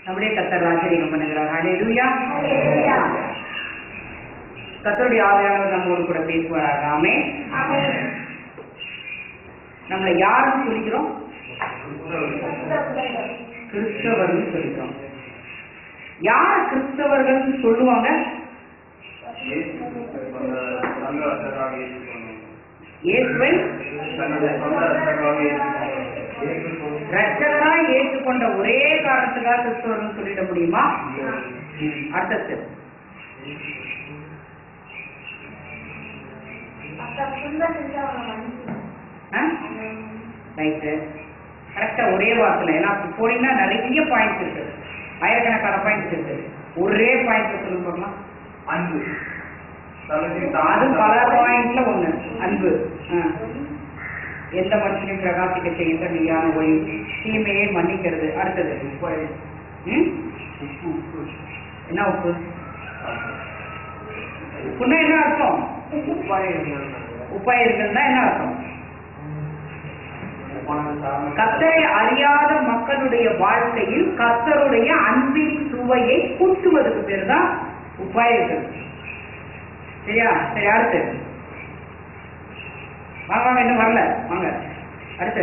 நம்முடைய கத்தர் ராஜரீகம் பண்ணுகிறார் ஹalleluya கத்தருடைய ஆவியானவர் நம்மோடு கூட பேசுவாராக ஆமே நம்மளை யாருன்னு சொல்லிக்கிறோம் கிறிஸ்தவர்கள் சொல்லிக்கிறோம் யார் கிறிஸ்தவர்கள் சொல்லுவாங்க இயேசுவை ரட்சகராய் ஏற்றுக்கொண்ட ஒரே காரணத்துக்காக கிறிஸ்தவர்கள் சொல்லிட முடியுமா அடுத்தது ரைட்டு கரெக்டா ஒரே வார்த்தையில ஏன்னா அப்படி போனீங்கன்னா நிறைய பாயிண்ட்ஸ் இருக்கு ஆயிரக்கணக்கான பாயிண்ட்ஸ் இருக்கு ஒரே பாயிண்ட் சொல்லுங்க பார்க்கலாம் அன்பு அது பல பாயிண்ட்ல ஒண்ணு அன்பு ஆ. எந்த மனுஷனையும் பிரகாசிக்க செய்கின்ற மெய்யான ஒளி தீமையை மன்னிக்கிறது அடுத்தது ம்? உப்பு. என்ன உப்பு உப்புன்னா என்ன அர்த்தம் உப்பாயிருக்குன்னா என்ன அர்த்தம் கத்தரை அறியாத மக்களுடைய வாழ்க்கையில் கத்தருடைய அன்பின் சுவையை கூட்டுவதற்கு பேர் தான் உப்பாயிருக்கிறது சரியா சரி அடுத்து வாங்க வாங்க இன்னும் வரல வாங்க அடுத்து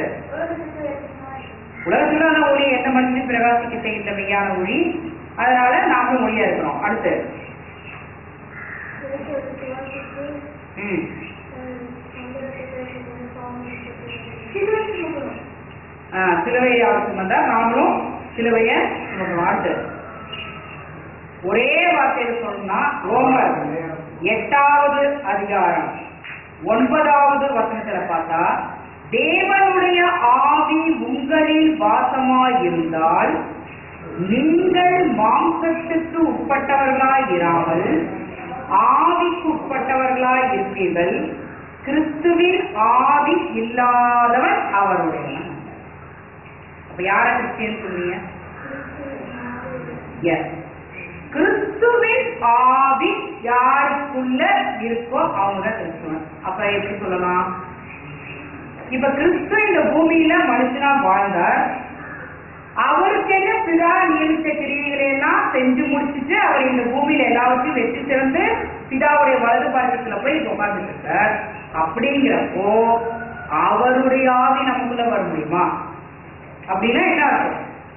உலகத்துல ஒளி எந்த மனுஷனும் பிரகாசிக்க செய்கின்ற மெய்யான ஒளி அதனால நாங்களும் ஒளியா இருக்கிறோம் அடுத்து ம் ஆ, சிலுவையை அவசியம் வந்தா நாமளும் சிலுவைய சுமக்கணும் அடுத்து ஒரே வார்த்தையில சொல்லணும்னா ரோமர் எட்டாவது அதிகாரம் ஒன்பதாவது வசனத்துல பார்த்தா தேவனுடைய ஆவி உங்களில் வாசமாய் இருந்தால் நீங்கள் மாம்சத்துக்கு உட்பட்டவர்களாய் இராமல் ஆவிக்கு உட்பட்டவர்களாய் இருப்பீர்கள் கிறிஸ்துவின் ஆவி இல்லாதவன் அவருடையவன் அப்ப யார கிறிஸ்டியன் சொல்றீங்க எஸ் கிறிஸ்துவின் ஆவி யாருக்குள்ள இருக்கோ அவங்க தான் கிறிஸ்துவன் அப்ப எப்படி சொல்லலாம் இப்ப கிறிஸ்து இந்த பூமியில மனுஷனா வாழ்ந்தார் அவருக்கு என்ன பிதா நியமித்த கிரியைகளை எல்லாம் செஞ்சு முடிச்சிட்டு அவர் இந்த பூமியில எல்லாவற்றையும் வெற்றி சிறந்து பிதாவுடைய வலது பாரதத்துல போய் உட்கார்ந்துட்டு இருக்கார் அப்படிங்கிறப்போ அவருடைய ஆவி நமக்குள்ள வர முடியுமா அப்படின்னா என்ன அர்த்தம்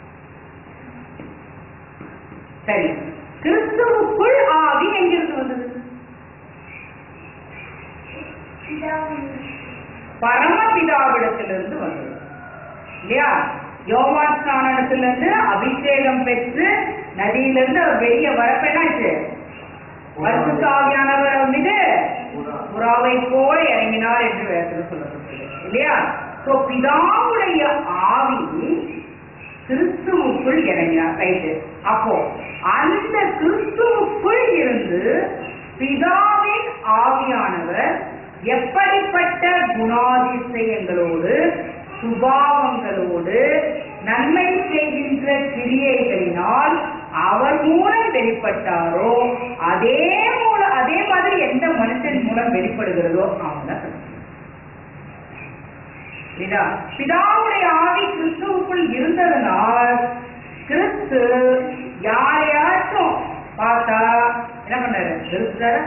சரி கிறிஸ்துவுக்குள் ஆவி எங்கிருந்து வந்தது பரமபிதாவிடத்திலிருந்து வந்தது இல்லையா யோவான் ஸ்நானத்திலிருந்து அபிஷேகம் பெற்று நதியிலிருந்து அவர் வெளியே வரப்ப என்னாச்சு பரிசுத்த ஆவியானவர் அவர் மீது புறாவை போல இறங்கினார் என்று வேதத்தில் சொல்லப்பட்டது இல்லையா சோ பிதாவுடைய ஆவி கிறிஸ்துவுக்குள் இறங்கினார் ரைட்டு அப்போ அந்த கிறிஸ்துவுக்குள் இருந்து பிதாவின் ஆவியானவர் எப்படிப்பட்ட குணாதிசயங்களோடு சுபாவங்களோடு நன்மை செய்கின்ற கிரியைகளினால் அவர் மூலம் வெளிப்பட்டாரோ அதே மூலம் அதே மாதிரி எந்த மனுஷன் மூலம் வெளிப்படுகிறதோ அவங்க தான் கிறிஸ்து. புரியுதா? பிதாவுடைய ஆவி கிறிஸ்துவுக்குள் இருந்ததனால் கிறிஸ்து யாரையாச்சும் பார்த்தா என்ன பண்ணாரு வெறுத்தாரா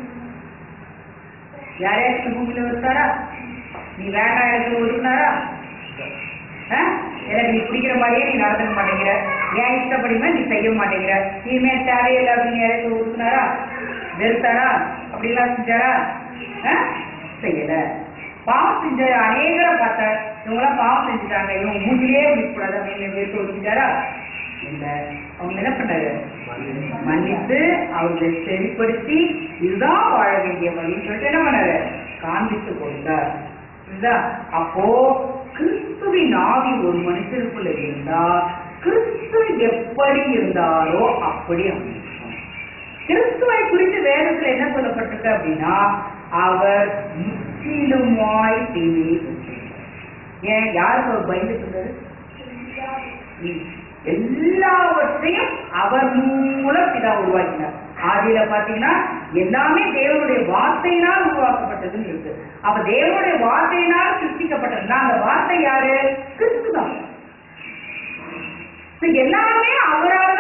யாரையாச்சும் பூமியில வெறுத்தாரா நீ வேண்டாம் எனக்கு ஒதுக்குனாரா ஆ? எனக்கு நீ பிடிக்கிற மாதிரியே நீ நடந்துக்க மாட்டேங்கிற ஏன் இஷ்டப்படியுமே நீ செய்ய மாட்டேங்கிற நீமே தேவையில்லை அப்படின்னு யாரையும் ஒதுக்குனாரா வெறுத்தாரா அப்படிலாம் செஞ்சாரா ஆ? செய்யல பாவம் செஞ்ச அநேகரை பார்த்தார் இவங்களாம் பாவம் செஞ்சுட்டாங்க இவங்க மூஞ்சிலே இருக்கக்கூடாது அப்படின்னு வெறுத்து ஒதுக்கிட்டாரா இல்ல அவங்க என்ன பண்ணாரு மன்னித்து அவர்களை செறிப்படுத்தி இதுதான் வாழ வேண்டிய வழின்னு சொல்லிட்டு என்ன பண்ணாரு காண்பித்து கொடுத்தார் புரியுதா அப்போ கிறிஸ்துவின் ஆவி ஒரு மனுஷனுக்குள்ள இருந்தா கிறிஸ்து எப்படி இருந்தாரோ அப்படி அமையும் கிறிஸ்துவை குறித்து வேதத்துல என்ன சொல்லப்பட்டிருக்கு அப்படின்னா அவர் முற்றிலுமாய் தீமையை வென்றார். ஏன் யாருக்கு அவர் பயந்துட்டு இருந்தாரு ம். எல்லாவற்றையும் அவர் மூலம் பிதா உருவாக்கினார் ஆதியில பாத்தீங்கன்னா எல்லாமே தேவனுடைய வார்த்தையினால் உருவாக்கப்பட்டதுன்னு இருக்கு அப்ப தேவனுடைய வார்த்தையினால் சிருஷ்டிக்கப்பட்டதுன்னா அந்த வார்த்தை யாரு கிறிஸ்து தான் So, எல்லாமே அவரால்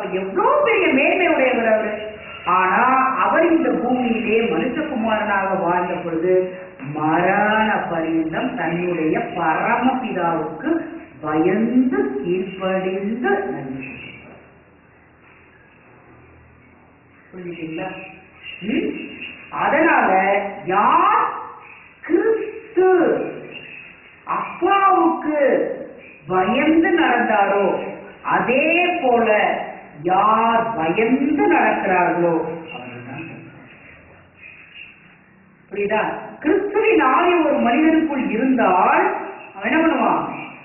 அப்ப எவ்வளவு பெரிய மேன்மை உடையவர் அவரு ஆனா அவர் இந்த பூமியிலே மனுஷகுமாரனாக வாழ்ந்த பொழுது மரண பரியந்தம் தன்னுடைய பரமபிதாவுக்கு பயந்து கீழ்ப்படிந்து நன்றி செலுத்தினார். புரிஞ்சுட்டீங்களா ம்? அதனால யார் கிறிஸ்து அப்பாவுக்கு பயந்து நடந்தாரோ அதே போல யார் பயந்து நடக்கிறார்களோ அவர்கள்தான் புரியுதா கிறிஸ்துவின் ஆவி ஒரு மனிதனுக்குள் இருந்தால் அவன் என்ன பண்ணுவான்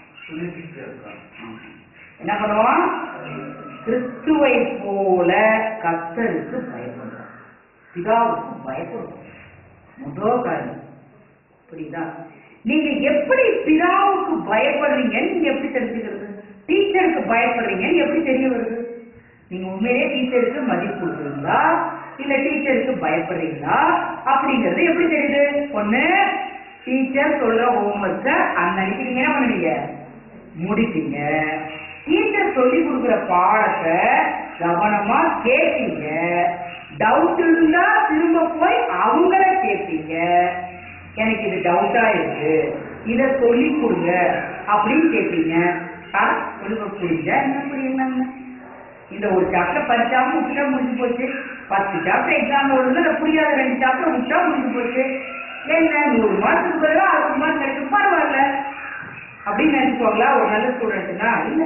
என்ன பண்ணுவான் கிறிஸ்துவை போல கர்த்தருக்கு பயப்படுறான் பிதாவுக்கு பயப்படுவான் முதல் காரியம் புரியுதா நீங்க எப்படி பிதாவுக்கு பயப்படுறீங்கன்னு நீங்க எப்படி தெரிஞ்சுக்கிறது டீச்சருக்கு பயப்படுறீங்கன்னு எப்படி தெரிய வருது நீங்க உண்மையிலே டீச்சருக்கு மதிப்பு கொடுக்குறீங்களா இல்ல டீச்சருக்கு பயப்படுறீங்களா அப்படிங்கறது எப்படி தெரியுது ஒண்ணு டீச்சர் சொல்ற ஹோம்ஒர்க்க அன்னைக்கு நீங்க என்ன பண்ணுவீங்க முடிப்பீங்க டீச்சர் சொல்லி கொடுக்குற பாடத்தை கவனமா கேட்பீங்க டவுட் இருந்தா திரும்ப போய் அவங்கள கேட்பீங்க எனக்கு இது டவுட்டா இருக்கு இத சொல்லி கொடுங்க அப்படின்னு கேட்பீங்க ஆ, சொல்லுங்க புரிஞ்சா என்ன புரியல இந்த ஒரு சாப்டர் படிச்சாம விட்டுட்டா முடிஞ்சு போச்சு பத்து சாப்டர் எக்ஸாம் வருது அதை புரியாத ரெண்டு சாப்டர் விட்டா முடிஞ்சு போச்சு என்ன நூறு மார்க்குக்கு பதிலா அறுபது மார்க் கிடைக்கும் பரவாயில்ல அப்படின்னு நினைச்சுக்கோங்களா ஒரு நல்ல ஸ்டூடெண்ட்னா இல்ல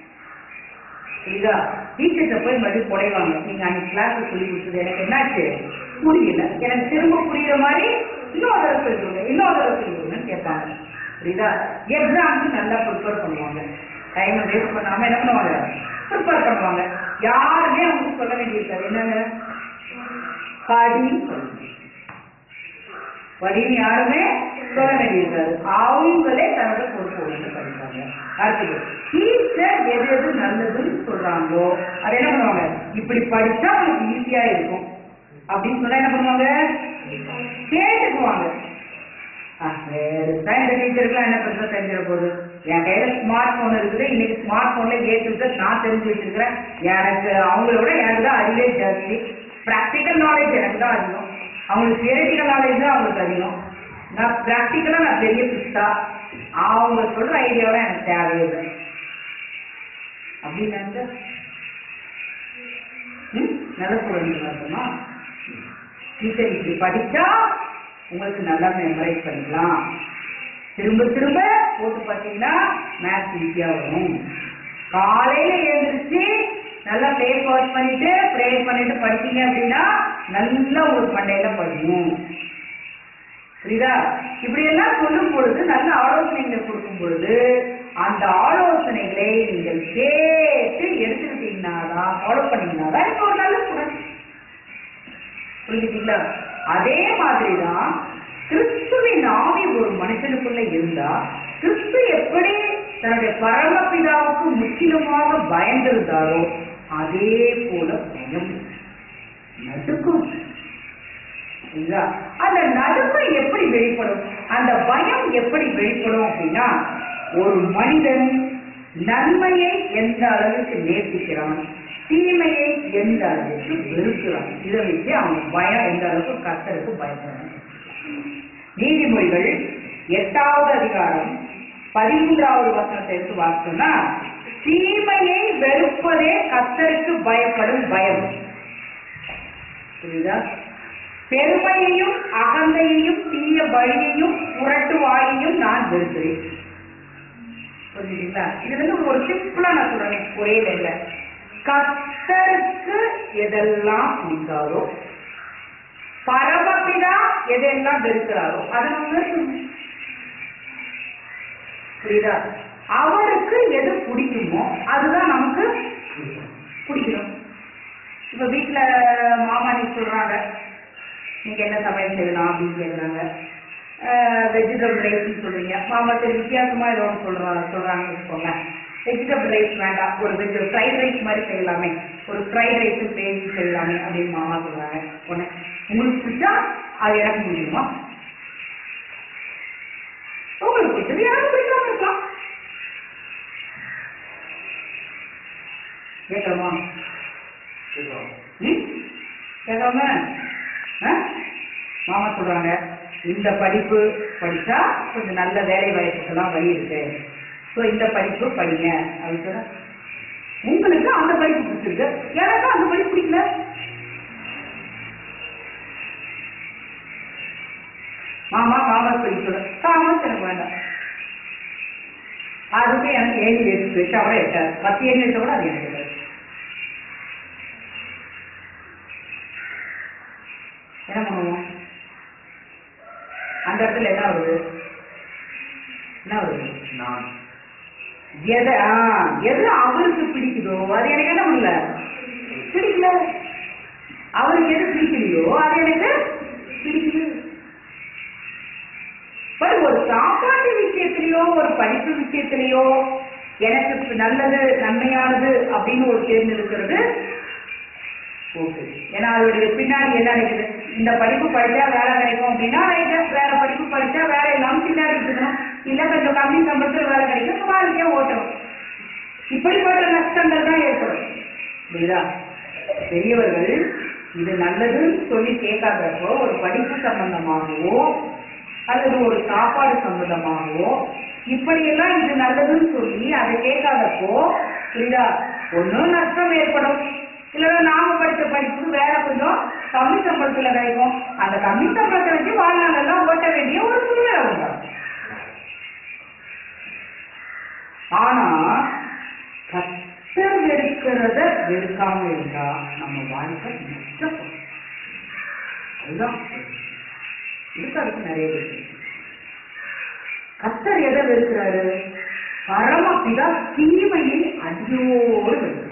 இதா டீச்சர்கிட்ட போய் மறுபடியும் குறைவாங்க நீங்க அன்னைக்கு கிளாஸ் சொல்லி கொடுத்தது எனக்கு என்னாச்சு புரியல எனக்கு திரும்ப புரியுற மாதிரி இன்னும் தடவை சொல்லி கொடுங்க இன்னும் தடவை சொல்லி கொடுங்கன்னு கேட்பாங்க புரியுதா எக்ஸாமுக்கு நல்லா ப்ரிப்பேர் பண்ணுவாங்க டைமை வேஸ்ட் பண்ணாம என்ன பண்ணுவாங்க ப்ரிப்பேர் பண்ணுவாங்க யாருமே அவங்களுக்கு சொல்ல வேண்டியிருக்காது என்னங்க படின்னு சொல்லுங்க படின்னு யாருமே சொல்ல வேண்டியிருக்காது அவங்களே தன்னோட பொறுப்பு ஒழுங்கு படிப்பாங்க அடுத்தது டீச்சர் எது எது நல்லதுன்னு சொல்றாங்களோ அதை என்ன பண்ணுவாங்க இப்படி படிச்சா உங்களுக்கு ஈஸியா இருக்கும் அப்படின்னு சொன்னா என்ன பண்ணுவாங்க கேட்டுக்குவாங்க பெருசா இந்த டீச்சருக்குலாம் என்ன பெருசா தெரிஞ்சிட போகுது என் கையில ஸ்மார்ட் போன் இருக்குது இன்னைக்கு ஸ்மார்ட் போன்ல ஏ டு Z நான் தெரிஞ்சு வச்சிருக்கிறேன் எனக்கு அவங்கள விட எனக்கு தான் அறிவே ஜாஸ்தி ப்ராக்டிக்கல் நாலேஜ் எனக்கு தான் அதிகம் அவங்களுக்கு தியரட்டிக்கல் நாலேஜ் தான் அவங்களுக்கு அதிகம் நான் ப்ராக்டிக்கலா நான் பெரிய பிஸ்தா அவங்க சொல்ற ஐடியாவெல்லாம் எனக்கு தேவையே இல்லை அப்படின்னு ம் நல்ல சொல்லுங்க அர்த்தமா டீச்சர் இப்படி படிச்சா உங்களுக்கு நல்லா மெமரைஸ் பண்ணிக்கலாம் திரும்ப திரும்ப போட்டு பார்த்தீங்கன்னா மேத்ஸ் ஈஸியா வரும் காலையில எழுந்திருச்சு நல்லா ஃபேஸ் வாஷ் பண்ணிட்டு ப்ரே பண்ணிட்டு படிச்சீங்க அப்படின்னா நல்லா ஒரு பண்டையில படிக்கும் புரியுதா இப்படி எல்லாம் சொல்லும் பொழுது நல்ல ஆலோசனைகளை கொடுக்கும் பொழுது அந்த ஆலோசனைகளை நீங்கள் கேட்டு எடுத்துக்கிட்டீங்கன்னா தான் ஃபாலோ பண்ணீங்கன்னா தான் எனக்கு ஒரு நல்ல ஸ்டூடெண்ட் புரிஞ்சுட்டீங்களா அதே மாதிரிதான் கிறிஸ்துவின் ஆவி ஒரு மனுஷனுக்குள்ள இருந்தா கிறிஸ்து எப்படி தன்னுடைய பரமபிதாவுக்கு முற்றிலுமாக பயந்திருந்தாரோ அதே போல பயம் நடுக்கும் சரிங்களா? அந்த நடுக்கம் எப்படி வெளிப்படும் அந்த பயம் எப்படி வெளிப்படும் அப்படின்னா ஒரு மனிதன் நன்மையை எந்த அளவுக்கு நேசிக்கிறான் தீமையை எந்த அளவுக்கு வெறுக்கிறான் இதை வச்சு அவன் பயம் எந்த அளவுக்கு கர்த்தருக்கு பயப்படுறான் நீதிமொழிகள் எட்டாவது அதிகாரம் பதிமூன்றாவது வசனத்தை எடுத்து வாசிச்சோம்னா தீமையை வெறுப்பதே கர்த்தருக்கு பயப்படும் பயம் புரியுதா பெருமையையும் அகந்தையையும் தீய வழியையும் புரட்டு வாயையும் நான் வெறுக்கிறேன் புரிஞ்சுங்களா இது வந்து ஒரு சிம்பிளா நான் சொல்றேன் ஒரே இல்ல கர்த்தருக்கு எதெல்லாம் பிடிக்காதோ பரமபிதா எதெல்லாம் வெறுக்கிறாரோ அதை நம்ம வெறுக்கணும் புரியுதா அவருக்கு எது பிடிக்குமோ அதுதான் நமக்கு பிடிக்கணும் இப்ப வீட்டுல மாமா நீ சொல்றாங்க நீங்க என்ன சமையல் செய்யலாம் அப்படின்னு கேக்குறாங்க வெஜிடபிள் ரைஸ்னு சொல்றீங்க மாமா சரி வித்தியாசமா ஏதோ ஒன்று சொல்றாங்க சொல்றாங்கன்னு வச்சுக்கோங்க வெஜிடபிள் ரைஸ் வேண்டாம் ஒரு வெஜ் ஃப்ரைட் ரைஸ் மாதிரி செய்யலாமே ஒரு ஃப்ரைட் ரைஸ் கிரேவி செய்யலாமே அப்படின்னு மாமா சொல்றாங்க உடனே உங்களுக்கு பிடிச்சா அது எனக்கு முடியுமா உங்களுக்கு பிடிச்சது எனக்கு பிடிக்காம இருக்கலாம் கேட்கலாமா ம்? கேட்காம ஆ? மாமா சொல்றாங்க இந்த படிப்பு படிச்சா கொஞ்சம் நல்ல வேலை வாய்ப்புக்கெல்லாம் வழி இருக்கு ஸோ இந்த படிப்பு படிங்க அப்படின்னு சொன்னா உங்களுக்கு அந்த படிப்பு பிடிச்சிருக்கு எனக்கு அந்த படிப்பு பிடிக்கல மாமா காமர்ஸ் படிக்க சொல்ல காமர்ஸ் எனக்கு வேண்டாம் அதுக்கு எனக்கு ஏழு எட்டு வச்சா கூட எட்டாது பத்து ஏழு வச்சா கூட அது எனக்கு எட்டாது என்ன பண்ணுவோம் அந்த இடத்துல என்ன வருது என்ன வருது நான் எதை ஆ, எது அவருக்கு பிடிக்குதோ அது எனக்கு என்ன பண்ணல பிடிக்கல அவருக்கு எது பிடிக்கலையோ அது எனக்கு பிடிக்கல பட் ஒரு சாப்பாட்டு விஷயத்திலேயோ ஒரு படிப்பு விஷயத்திலேயோ எனக்கு நல்லது நன்மையானது அப்படின்னு ஒரு தேர்ந்தெடுக்கிறது ஓகே ஏன்னா அதோடைய பின்னாடி என்ன இருக்குது இந்த படிப்பு படிச்சா வேலை கிடைக்கும் அப்படின்னா ரைட்டு வேற படிப்பு படிச்சா வேலை இல்லாம பின்னாடி இருக்கணும் இல்ல கொஞ்சம் கம்மி சம்பளத்துல வேலை கிடைக்கும் வாழ்க்கையா ஓட்டணும் இப்படிப்பட்ட நஷ்டங்கள் தான் ஏற்படும் புரியுதா பெரியவர்கள் இது நல்லதுன்னு சொல்லி கேட்காதப்போ ஒரு படிப்பு சம்பந்தமாகவோ அல்லது ஒரு சாப்பாடு சம்பந்தமாகவோ இப்படியெல்லாம் இது நல்லதுன்னு சொல்லி அதை கேட்காதப்போ புரியுதா ஒன்றும் நஷ்டம் ஏற்படும் இல்லைன்னா நாம படிச்ச படிப்பு வேற கொஞ்சம் கம்மி சம்பளத்துல கிடைக்கும் அந்த கம்மி சம்பளத்தை வச்சு வாழ்நாளெல்லாம் ஓட்ட வேண்டிய ஒரு சூழ்நிலை உண்டாகும் ஆனா கஷ்டம் வெறுக்கிறத வெறுக்காம இருந்தா நம்ம வாழ்க்கை நஷ்டப்படும் அதுதான் இதுக்கு அதுக்கு நிறைய பேர் இருக்கு. கர்த்தர் எதை வெறுக்கிறாரு பரமபிதா தீமையை அடியோடு வெறுக்கிறார்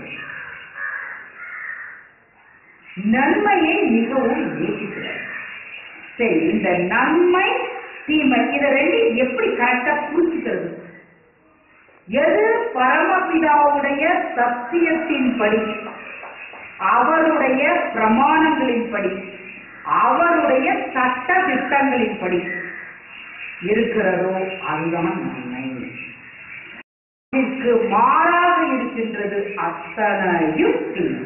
நன்மையை மிகவும் நேசிக்கிறார் சரி இந்த நன்மை தீமை இதை ரெண்டு எப்படி கரெக்டா புரிஞ்சுக்கிறது எது பரமபிதாவுடைய சத்தியத்தின்படி அவருடைய பிரமாணங்களின்படி அவருடைய சட்ட திட்டங்களின்படி இருக்கிறதோ அதுதான் நன்மை இதற்கு மாறாக இருக்கின்றது அத்தனையும் தீமை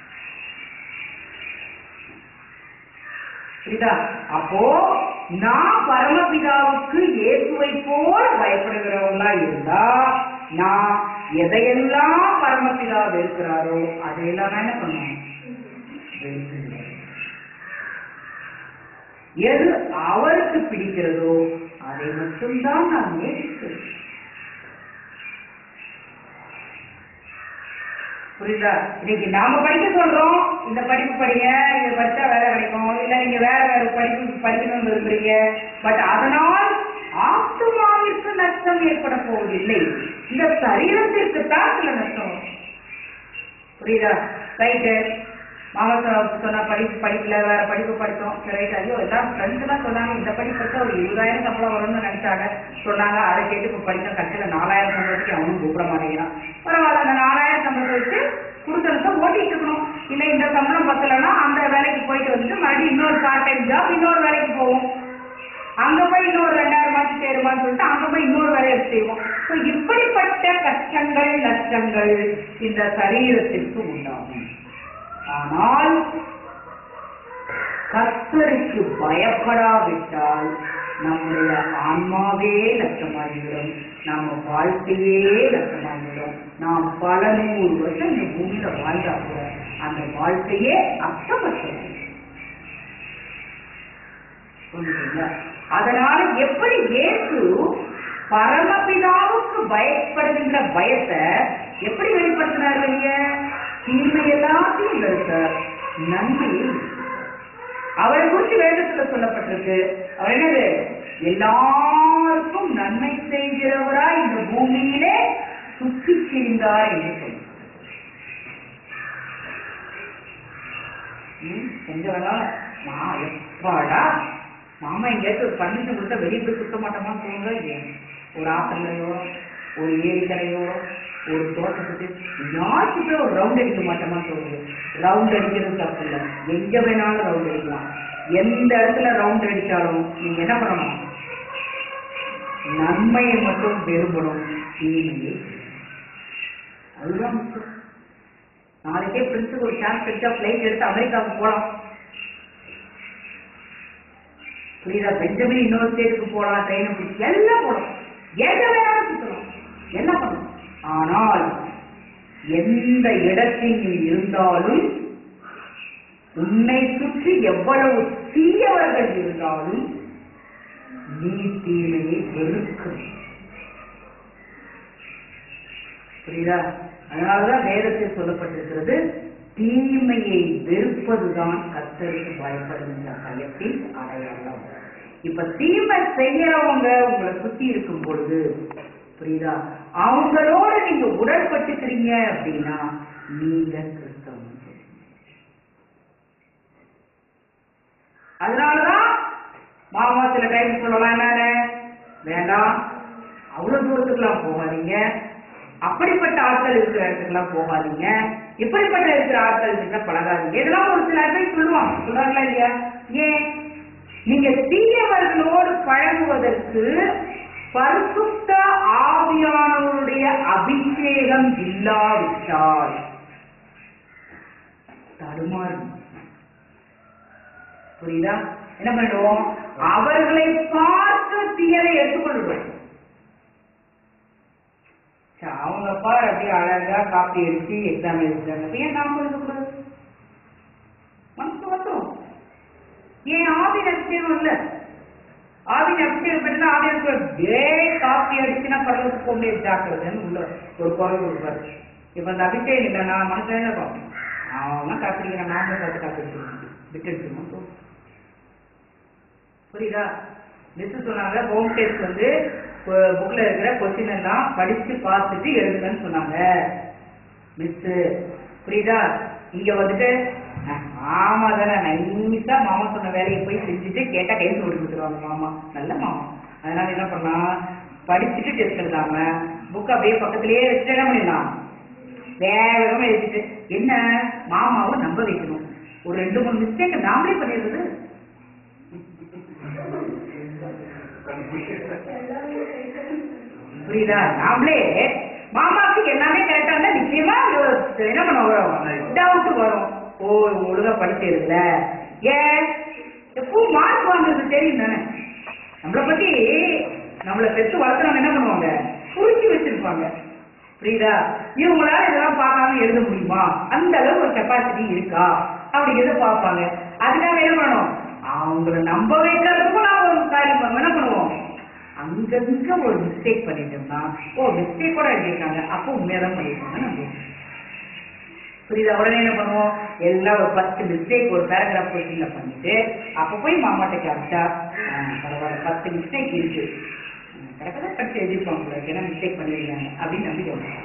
புரியுதா அப்போ நான் பரமபிதாவுக்கு இயேசுவை போல பயப்படுகிறவங்களா இருந்தா நான் எதையெல்லாம் பரமபிதா வெறுக்கிறாரோ அதையெல்லாம் நான் என்ன பண்ணுவேன் வெறுக்கிறேன். எது அவருக்கு பிடிக்கிறதோ அதை மட்டும்தான் நான் நேசிக்கிறேன் புரியுதா இன்னைக்கு நாம படிக்க சொல்றோம் இந்த படிப்பு படிங்க இதை படிச்சா வேலை கிடைக்கும் இல்ல நீங்க வேற வேற படிப்பு படிக்கணும்னு விரும்புறீங்க பட் அதனால் ஆத்துமாவிற்கு நஷ்டம் ஏற்பட போவதில்லை இந்த சரீரத்திற்கு தான் சில நஷ்டம் வரும். புரியுதா ரைட்டு மாமா சொ- சொன்ன படிப்பு படிக்கல வேற படிப்பு படித்தோம் சரி ரைட் ஐயோ எல்லாம் ஃப்ரெண்ட்ஸ் எல்லாம் சொன்னாங்க இந்த படிப்பு படிச்சா ஒரு இருபதாயிரம் சம்பளம் வரும்னு நினைச்சாங்க சொன்னாங்க அதை கேட்டு இப்போ படிச்ச கட்சியில் நாலாயிரம் சம்பளத்துக்கு அவனும் கூப்பிட மாட்டேங்கிறான் பரவாயில்ல அந்த நாலாயிரம் சம்பளத்தை வச்சு கொடுக்கறத ஓட்டிட்டு இருக்கணும் இல்லை இந்த சம்பளம் பத்தலைன்னா அந்த வேலைக்கு போயிட்டு வந்துட்டு மறுபடியும் இன்னொரு பார்ட் டைம் ஜாப் இன்னொரு வேலைக்கு போவோம் அங்க போய் இன்னொரு ரெண்டாயிரம் மாசம் சேருமான்னு சொல்லிட்டு அங்க போய் இன்னொரு வேலையை செய்வோம் ஸோ இப்படிப்பட்ட கஷ்டங்கள் நஷ்டங்கள் இந்த சரீரத்திற்கு உண்டாகும் ஆனால் கர்த்தருக்கு பயப்படாவிட்டால் நம்முடைய ஆன்மாவே நஷ்டமாகிவிடும் நம்ம வாழ்க்கையே நஷ்டமாகிவிடும் நாம் பல நூறு வருஷம் இந்த பூமியில வாழ்ந்தா கூட அந்த வாழ்க்கையே அர்த்தமற்றது புரியுதுங்களா? அதனால எப்படி இயேசு பரமபிதாவுக்கு பயப்படுகின்ற பயத்தை எப்படி வெளிப்படுத்தினார் வெளிய தீமை எல்லாத்தையும் வெறுத்தார் நன்மை அவரை குறித்து வேதத்துல சொல்லப்பட்டிருக்கு அவர் என்னது எல்லாருக்கும் நன்மை செய்கிறவராய் இந்த பூமியிலே சுற்றி திரிந்தார் என்று சொல்லுங்க ம், எங்க வேணாலும் நான் எப்பாடா மாமா எங்கேயாச்சும் ஒரு பர்மிஷன் கொடுத்தா வெளியே போய் சுத்த மாட்டோமான்னு தோணுதா இல்லையா ஒரு ஆத்தங்கரையோ ஒரு ஏரிக்கரையோ ஒரு தோட்டத்துக்கு யாருக்கு போய் ஒரு ரவுண்ட் அடிக்க மாட்டோமான்னு தோணுது ரவுண்ட் அடிக்கிறது தப்பு இல்லை எங்க வேணாலும் ரவுண்ட் அடிக்கலாம் எந்த இடத்துல ரவுண்ட் அடிச்சாலும் நீங்க என்ன பண்ணணும் நன்மையை மட்டும் விரும்பணும் தீமையை அதுதான் முக்கியம் நாளைக்கே பிரின்ஸுக்கு ஒரு சான்ஸ் கிடைச்சா ஃபிளைட் எடுத்து அமெரிக்காவுக்கு போகலாம் புரியுதா பெஞ்சமின் இன்னொரு ஸ்டேட்டுக்கு போகலாம் ட்ரெயினை பிடிச்சி எல்லாம் போகலாம் எங்க வேணாலும் சுற்றலாம் எல்லாம் பண்ணலாம் ஆனால் எந்த இடத்தில் நீ இருந்தாலும் உன்னை சுற்றி எவ்வளவு தீயவர்கள் இருந்தாலும் நீ தீமையை வெறுக்கணும் புரியுதா அதனாலதான் வேதத்தில் சொல்லப்பட்டிருக்கிறது தீமையை வெறுப்பதுதான் கத்தருக்கு பயப்படுகின்ற பயத்தின் அடையாளம் இப்ப தீமை செய்யறவங்க உங்களை சுத்தி இருக்கும் பொழுது புரியுதா அவங்களோட நீங்க உடன்பட்டுக்கிறீங்க அப்படின்னா நீங்க கிறிஸ்தவம் அதனாலதான் மாமா சில டைம் சொல்லலாம் என்னன்னு வேண்டாம் அவ்வளவு தூரத்துக்குலாம் போகாதீங்க அப்படிப்பட்ட ஆட்கள் இருக்கிற இடத்துக்குலாம் போகாதீங்க இப்படிப்பட்ட இருக்கிற ஆட்கள் கிட்ட பழகாதீங்க இதெல்லாம் ஒரு சில அட்வைஸ் சொல்லுவாங்க சொல்றாங்களா இல்லையா ஏன் நீங்க தீயவர்களோடு பழகுவதற்கு பரிசுத்த ஆவியானவருடைய அபிஷேகம் இல்லாவிட்டால் தடுமாறும் புரியுதா என்ன பண்ணுவோம் அவர்களை பார்த்து தீயதை எடுத்துக்கொள்ளுவோம் சரி, அவங்க பாரு அப்படியே அழகா காப்பி அடிச்சு எக்ஸாம் எழுதுறாங்க அப்ப ஏன் நாம எழுதக்கூடாது மனசு மட்டும் ஏன் ஆவின் அபிஷேகம் இல்ல ஆவின் அபிஷேகம் பெற்றா ஆவின் டே காப்பி அடிச்சுன்னா பரவத்துக்கு போக முடியாது ஜாக்கிரதைன்னு உள்ள ஒரு குரல் கொடுப்பாரு இப்ப அந்த அபிஷேகம் இல்லை நான் மனசுல என்ன பார்ப்போம் அவன் காப்பி அடிக்கிறான் நாமளும் பார்த்து காப்பி அடிக்கணும் விட்டு அடிச்சுக்கணும் புரியுதா மிஸ் சொன்னாங்க ஹோம் டெஸ்ட் வந்து புக்ல இருக்கிற கொஸ்டின் எல்லாம் படிச்சு பார்த்துட்டு எழுதுங்கன்னு சொன்னாங்க மிஸ் புரியுதா இங்க வந்துட்டு அஹ், ஆமா தானே நைஸா மாமா சொன்ன வேலையை போய் செஞ்சுட்டு கேட்டா கைது போட்டு கொடுத்துருவாங்க மாமா நல்ல மாமா அதனால என்ன பண்ணா படிச்சுட்டு டெஸ்ட் எழுதாம புக் அப்படியே பக்கத்திலேயே வச்சுட்டு என்ன பண்ணிடலாம் வேக வேகமா எழுதிட்டு என்ன மாமாவை நம்ப வைக்கணும் ஒரு ரெண்டு மூணு மிஸ்டேக் நாமளே பண்ணிடுறது புரியுதா நாமளே மாமாவுக்கு எல்லாமே கரெக்டா இருந்தா நிச்சயமா ஒரு என்ன பண்ண வரும் டவுட் வரும் ஓ இவங்க ஒழுங்கா படிச்சிருக்கல ஏன் எப்போ மார்க் வாங்குறது தெரியும் தானே நம்மளை பத்தி நம்மளை பெற்று வளர்க்குறவங்க என்ன பண்ணுவாங்க புரிஞ்சு வச்சிருப்பாங்க புரியுதா இவங்களால இதெல்லாம் பார்க்காம எழுத முடியுமா அந்த அளவுக்கு ஒரு கெப்பாசிட்டி இருக்கா அப்படிங்கிறத பார்ப்பாங்க அதுக்காக என்ன பண்ணணும் அவங்கள நம்ப வைக்கிறதுக்கும் நாம ஒரு காரியம் பண்ணுவோம் என்ன பண்ணுவோம் அங்கங்க ஒரு மிஸ்டேக் பண்ணிட்டோம்னா ஓ மிஸ்டேக் கூட எழுதிருக்காங்க அப்போ உண்மையா தான் பண்ணிருக்காங்க நம்ம புரியுதா உடனே என்ன பண்ணுவோம் எல்லாம் ஒரு பத்து மிஸ்டேக் ஒரு பேராகிராஃப் கொஸ்டின்ல பண்ணிட்டு அப்ப போய் மாமாட்ட காமிச்சா ஆ, பரவாயில்ல பத்து மிஸ்டேக் இருக்கு கரெக்டாக தான் படிச்சு எழுதிருப்பாங்க உங்களுக்கு என்ன மிஸ்டேக் பண்ணிருக்காங்க அப்படின்னு நம்பி சொல்றாங்க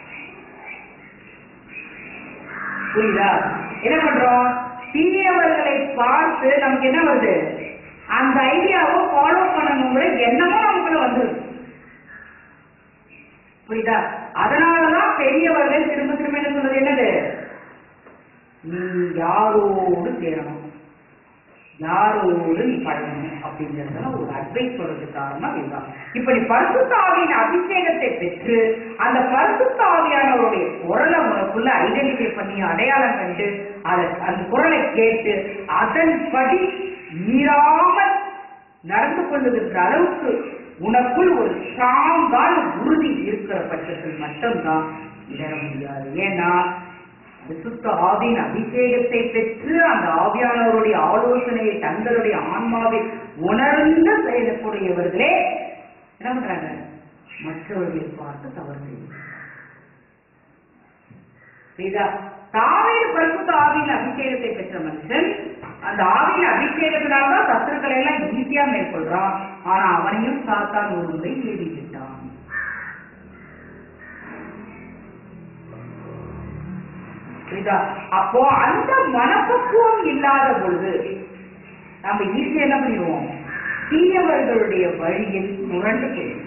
புரியுதா என்ன பண்றோம் தீயவர்களை பார்த்து நமக்கு என்ன வருது அந்த ஐடியாவை ஃபாலோ பண்ணணுங்கிற எண்ணமும் நமக்குள்ள வந்துருது புரியுதா அதனாலதான் பெரியவர்கள் திரும்ப திரும்ப என்ன சொல்றது என்னது நீ யாரோடு சேரணும் யாரோடு நீ பழகணும் அப்படிங்கறதுல ஒரு அட்வைஸ் சொல்றதுக்கு காரணம் இதுதான் இப்ப நீ பரிசுத்தாவியின் அபிஷேகத்தை பெற்று அந்த பரிசுத்தாவியானவருடைய குரலை உனக்குள்ள ஐடென்டிஃபை பண்ணி அடையாளம் கண்டு அதை அந்த குரலை கேட்டு அதன்படி மீறாமல் நடந்து கொள்ளுகின்ற அளவுக்கு உனக்குள் ஒரு ஸ்ட்ராங்கான உறுதி இருக்கிற பட்சத்தில் மட்டும்தான் இடர முடியாது ஏன்னா பரிசுத்த ஆவியின் அபிஷேகத்தை பெற்று அந்த ஆவியானவருடைய ஆலோசனையை தங்களுடைய ஆன்மாவை உணர்ந்து செயலக்கூடியவர்களே என்ன பண்றாங்க மற்றவர்களை பார்த்து தவறு செய்யும் புரியுதா தாவே பரிசுத்த ஆவியின் அபிஷேகத்தை பெற்ற மனுஷன் அந்த ஆவியின் அபிஷேகத்தினாலதான் சத்துருக்களை எல்லாம் ஈஸியா மேற்கொள்றான் ஆனா அவனையும் சாத்தான் ஒரு முறை ஏறி விட்டான் புரியுதா அப்போ அந்த மனப்பக்குவம் இல்லாத பொழுது நம்ம ஈஸியா என்ன பண்ணிடுவோம் தீயவர்களுடைய வழியில் முரண்டு போயிடும்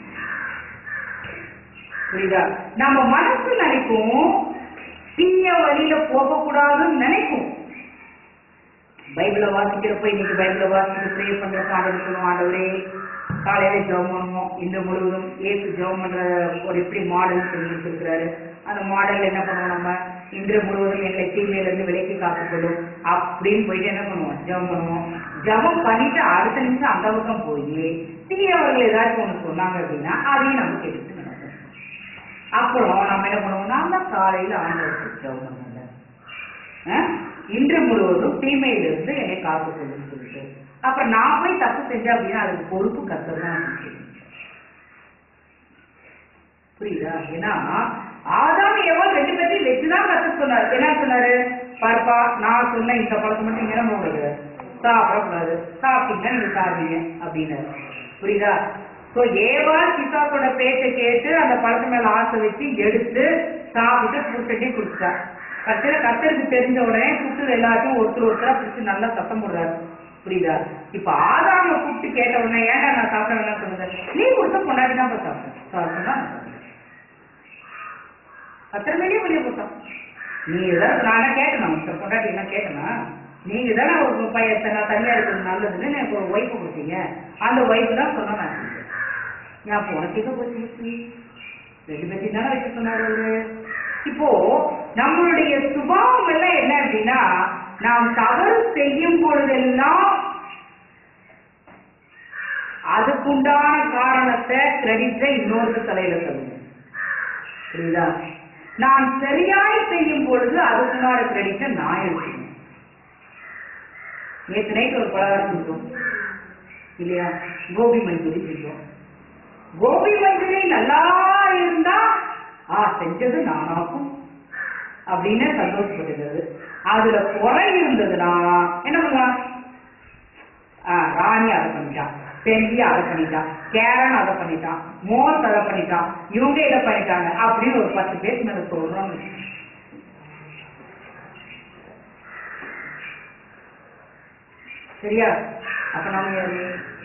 புரியுதா நம்ம மனசு நினைக்கும் தீய வழியில போகக்கூடாதுன்னு நினைக்கும் பைபிளை வாசிக்கிறப்ப இன்னைக்கு பைபிளை வாசித்து ப்ரே பண்றப்ப ஆண்டவர் ஆண்டவரே காலையில ஜெபம் பண்ணுவோம் இந்த முழுவதும் ஏசு ஜெபம் பண்ற ஒரு எப்படி மாடல் சொல்லி கொடுத்துருக்கிறாரு அந்த மாடல் என்ன பண்ணுவோம் நம்ம இன்று முழுவதும் எங்களை தீமையிலிருந்து விலைக்கு காத்துக்கொள்ளும் அப்படின்னு போயிட்டு என்ன பண்ணுவோம் ஜெபம் பண்ணுவோம் ஜெபம் பண்ணிட்டு அடுத்த நிமிஷம் அந்த பக்கம் போய் தீயவர்கள் ஏதாச்சும் ஒன்று சொன்னாங்க அப்படின்னா அதையும் நம்ம கேட்டுட்டு நடக்கணும் அப்புறம் நம்ம என்ன பண்ணுவோம்னா அந்த காலையில ஆண்டவருக்கு ஜெபம் பண்ணுவோம் அஹ், இன்று முழுவதும் தீமையிலிருந்து என்னை காத்துக்கொள்ளும் சொல்லிட்டு அப்புறம் நான் போய் தப்பு செஞ்சேன் அப்படின்னா அதுக்கு பொறுப்பு கத்தர் தான் அப்படின்னு சொல்லி. புரியுதா ஏன்னா ஆதாம் எவன் ரெண்டு பேர்த்தையும் வச்சுதான் கத்து சொன்னார் என்ன சொன்னாரு பார்ப்பா நான் சொன்ன இந்த பழக்கம் மட்டும் இங்கே போகுது சாப்பிடக்கூடாது சாப்பிட்டீங்கன்னா நீங்க சாப்பிடுங்க அப்படின்னாரு புரியுதா ஸோ ஏவா சிசாக்கோட பேச்சை கேட்டு அந்த பழக்கம் மேல ஆசை வச்சு எடுத்து சாப்பிட்டு புருஷட்டே குடிச்சா கத்திர கத்தருக்கு தெரிஞ்ச உடனே குட்டுல எல்லாத்தையும் ஒருத்தர் ஒருத்தரா பிடிச்சு நல்லா சத்தம் போடுறாரு புரியுதா இப்ப ஆதாம கூப்பிட்டு கேட்ட உடனே ஏன்டா நான் சாப்பிட வேணாம் சொல்லுங்க நீ கொடுத்த பொண்டாட்டி தான் போய் சாப்பிட்டேன் சாப்பிட்டா அத்தனை வெளியே வெளியே போட்டான் நீ தான் நான் கேட்டேன் மிஸ்டர் பொண்டாட்டி என்ன கேட்டேனா நீங்க தானே ஒரு பையன் நான் தனியா இருக்கிறது நல்லதுன்னு எனக்கு ஒரு ஒய்ஃபை கொடுத்தீங்க அந்த ஒய்ஃப் தான் சொன்னா நான் செஞ்சேன். நான் அப்போ உனக்கு எங்க போச்சு மிஸ்டி ரெண்டு பேர்த்தையும் தானே வைக்க சொன்னாரு அவரு இப்போ நம்மளுடைய சுபாவம் எல்லாம் என்ன அப்படின்னா நாம் தவறு செய்யும் பொழுதெல்லாம் அதுக்குண்டான காரணத்தை கிரெடிட்டை இன்னொரு தலையில சொல்லுங்க புரியுதா நான் சரியாய் செய்யும் பொழுது அதுக்குண்டான கிரெடிட்டை நான் எடுக்கணும் நேற்று நைட் ஒரு பலகாரம் கொடுத்தோம் இல்லையா கோபி மஞ்சூரி செஞ்சோம் கோபி மஞ்சூரி நல்லா இருந்தா ஆ செஞ்சது நானாக்கும் அப்படின்னு சந்தோஷப்பட்டுக்கிறது அதுல குறை இருந்ததுன்னா என்ன பண்ணலாம் ஆ, ராணி அதை பண்ணிட்டான் பெருகி அதை பண்ணிட்டான் கேரன் அதை பண்ணிட்டான் மோஸ் அதை பண்ணிட்டான் இவங்க இதை பண்ணிட்டாங்க அப்படின்னு ஒரு பத்து பேர் மேல சொல்றோம் சரியா அப்ப நம்ம யாரு?